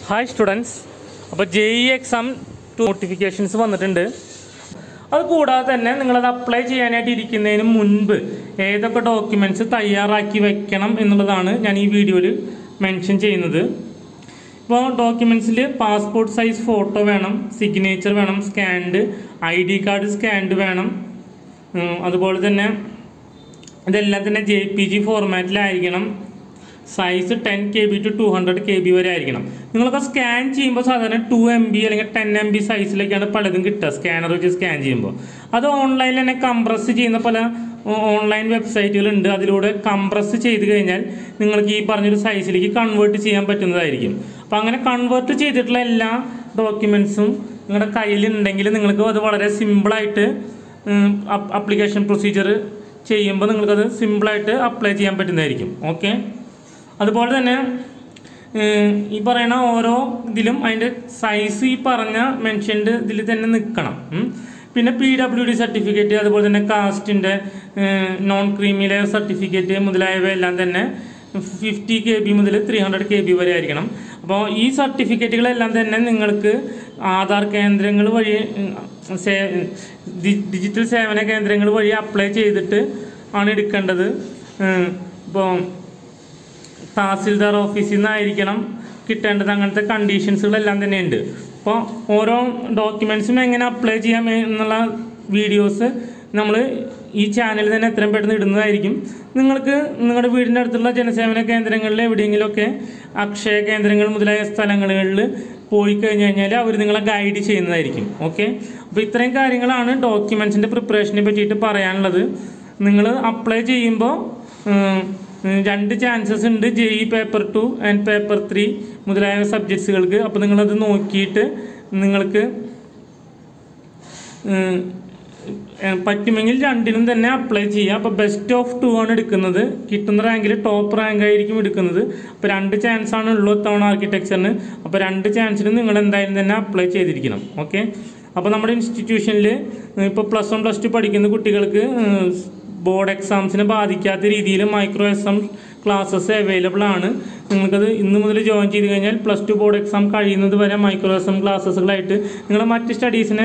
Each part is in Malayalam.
ഹായ് സ്റ്റുഡൻസ് അപ്പോൾ ജെ ഇ എക്സാം നോട്ടിഫിക്കേഷൻസ് വന്നിട്ടുണ്ട് അത് കൂടാതെ തന്നെ നിങ്ങളത് അപ്ലൈ ചെയ്യാനായിട്ട് ഇരിക്കുന്നതിന് മുൻപ് ഏതൊക്കെ ഡോക്യുമെൻറ്റ്സ് തയ്യാറാക്കി വെക്കണം എന്നുള്ളതാണ് ഞാൻ ഈ വീഡിയോയിൽ മെൻഷൻ ചെയ്യുന്നത് ഇപ്പോൾ ഡോക്യുമെൻറ്റ്സിൽ പാസ്പോർട്ട് സൈസ് ഫോട്ടോ വേണം സിഗ്നേച്ചർ വേണം scanned I D card scanned വേണം ഉം, അതുപോലെ തന്നെ ഇതെല്ലാം തന്നെ ജെ പി ജി ഫോർമാറ്റിലായിരിക്കണം size ten K B to two hundred K B വരെ ആയിരിക്കണം നിങ്ങളൊക്കെ സ്കാൻ ചെയ്യുമ്പോൾ സാധാരണ ടു എം ബി അല്ലെങ്കിൽ ടെൻ എം ബി സൈസിലേക്കാണ് പലതും കിട്ടുക സ്കാനർ വെച്ച് സ്കാൻ ചെയ്യുമ്പോൾ അത് ഓൺലൈനിൽ തന്നെ കംപ്രസ് ചെയ്യുന്ന പല ഓൺലൈൻ വെബ്സൈറ്റുകളുണ്ട് അതിലൂടെ കംപ്രസ് ചെയ്ത് കഴിഞ്ഞാൽ നിങ്ങൾക്ക് ഈ പറഞ്ഞൊരു സൈസിലേക്ക് കൺവേർട്ട് ചെയ്യാൻ പറ്റുന്നതായിരിക്കും അപ്പോൾ അങ്ങനെ കൺവേർട്ട് ചെയ്തിട്ടുള്ള എല്ലാ ഡോക്യുമെൻസും നിങ്ങളുടെ കയ്യിലുണ്ടെങ്കിൽ നിങ്ങൾക്ക് അത് വളരെ സിമ്പിളായിട്ട് അപ്ലിക്കേഷൻ പ്രൊസീജിയർ ചെയ്യുമ്പോൾ നിങ്ങൾക്കത് സിമ്പിളായിട്ട് അപ്ലൈ ചെയ്യാൻ പറ്റുന്നതായിരിക്കും ഓക്കെ അതുപോലെ തന്നെ ഏഹ്, ഈ പറയുന്ന ഓരോ ഇതിലും അതിൻ്റെ സൈസ് ഈ പറഞ്ഞ മെൻഷൻഡ് ഇതിൽ തന്നെ നിൽക്കണം ഉം. പിന്നെ പി ഡബ്ല്യു ഡി സർട്ടിഫിക്കറ്റ് അതുപോലെ തന്നെ കാസ്റ്റിൻ്റെ നോൺ ക്രീമി ലെയർ സർട്ടിഫിക്കറ്റ് മുതലായവയെല്ലാം തന്നെ ഫിഫ്റ്റി കെ ബി മുതൽ ത്രീ ഹൺഡ്രഡ് കെ ബി വരെ ആയിരിക്കണം അപ്പോൾ ഈ സർട്ടിഫിക്കറ്റുകളെല്ലാം തന്നെ നിങ്ങൾക്ക് ആധാർ കേന്ദ്രങ്ങൾ വഴി ഉം, സേ ഡി- ഡിജിറ്റൽ സേവന കേന്ദ്രങ്ങൾ വഴി അപ്ലൈ ചെയ്തിട്ട് ആണ് എടുക്കേണ്ടത് ഇപ്പോൾ തഹസിൽദാർ ഓഫീസിൽ നിന്നായിരിക്കണം കിട്ടേണ്ടത് അങ്ങനത്തെ കണ്ടീഷൻസുകളെല്ലാം തന്നെ ഉണ്ട് അപ്പോൾ ഓരോ ഡോക്യുമെൻസും എങ്ങനെ അപ്ലൈ ചെയ്യാം എന്നുള്ള വീഡിയോസ് നമ്മൾ ഈ ചാനലിൽ തന്നെ എത്രയും പെട്ടെന്ന് ഇടുന്നതായിരിക്കും നിങ്ങൾക്ക് നിങ്ങളുടെ വീടിൻ്റെ അടുത്തുള്ള ജനസേവന കേന്ദ്രങ്ങളിൽ എവിടെയെങ്കിലുമൊക്കെ അക്ഷയ കേന്ദ്രങ്ങൾ മുതലായ സ്ഥലങ്ങളിൽ പോയി കഴിഞ്ഞ് കഴിഞ്ഞാൽ അവർ നിങ്ങളെ ഗൈഡ് ചെയ്യുന്നതായിരിക്കും ഓക്കെ അപ്പോൾ ഇത്രയും കാര്യങ്ങളാണ് ഡോക്യുമെൻസിൻ്റെ പ്രിപ്പറേഷനെ പറ്റിയിട്ട് പറയാനുള്ളത് നിങ്ങൾ അപ്ലൈ ചെയ്യുമ്പോൾ ഉം, ഉം, രണ്ട് ചാൻസസ് ഉണ്ട് J E paper two and paper three മുതലായ സബ്ജക്ട്സുകൾക്ക് അപ്പോൾ നിങ്ങളത് നോക്കിയിട്ട് നിങ്ങൾക്ക് ഉം, ഏഹ്, പറ്റുമെങ്കിൽ രണ്ടിനും തന്നെ അപ്ലൈ ചെയ്യുക അപ്പോൾ ബെസ്റ്റ് ഓഫ് ടു ആണ് എടുക്കുന്നത് കിട്ടുന്ന റാങ്കിൽ ടോപ്പ് റാങ്ക് ആയിരിക്കും എടുക്കുന്നത് അപ്പോൾ രണ്ട് ചാൻസ് ആണ് ഉള്ളൂ തവണ ആർക്കിടെക്ചറിന് അപ്പോൾ രണ്ട് ചാൻസിനും നിങ്ങൾ എന്തായാലും തന്നെ അപ്ലൈ ചെയ്തിരിക്കണം ഓക്കെ അപ്പോൾ നമ്മുടെ ഇൻസ്റ്റിറ്റ്യൂഷനിൽ ഇപ്പോൾ പ്ലസ് വൺ പ്ലസ് ടു പഠിക്കുന്ന കുട്ടികൾക്ക് ബോർഡ് എക്സാംസിനെ ബാധിക്കാത്ത രീതിയിൽ micro S M classes available ആണ് നിങ്ങൾക്കത് ഇന്ന് മുതൽ ജോയിൻ ചെയ്ത് കഴിഞ്ഞാൽ പ്ലസ് ടു ബോർഡ് എക്സാം കഴിയുന്നത് വരെ മൈക്രോ എസ് എം ക്ലാസ്സസുകളായിട്ട് നിങ്ങൾ മറ്റ് സ്റ്റഡീസിനെ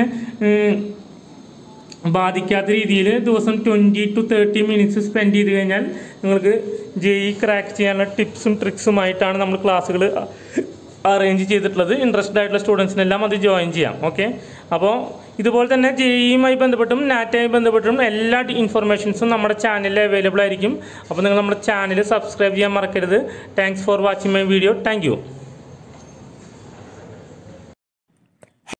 ബാധിക്കാത്ത രീതിയിൽ ദിവസം twenty to thirty minutes spend ചെയ്ത് കഴിഞ്ഞാൽ നിങ്ങൾക്ക് ജെ ഇ ക്രാക്ക് ചെയ്യാനുള്ള ടിപ്സും ട്രിക്സുമായിട്ടാണ് നമ്മൾ ക്ലാസ്സുകൾ അറേഞ്ച് ചെയ്തിട്ടുള്ളത് ഇൻട്രസ്റ്റഡ് ആയിട്ടുള്ള സ്റ്റുഡൻസിനെല്ലാം അത് ജോയിൻ ചെയ്യാം ഓക്കെ അപ്പോൾ ഇതുപോലെ തന്നെ ജെ ഇയുമായി ബന്ധപ്പെട്ടും നാറ്റയുമായി ബന്ധപ്പെട്ടും എല്ലാ ഇൻഫർമേഷൻസും നമ്മുടെ ചാനലിൽ അവൈലബിൾ ആയിരിക്കും അപ്പോൾ നിങ്ങൾ നമ്മുടെ ചാനൽ സബ്സ്ക്രൈബ് ചെയ്യാൻ മറക്കരുത് thanks for watching my video thank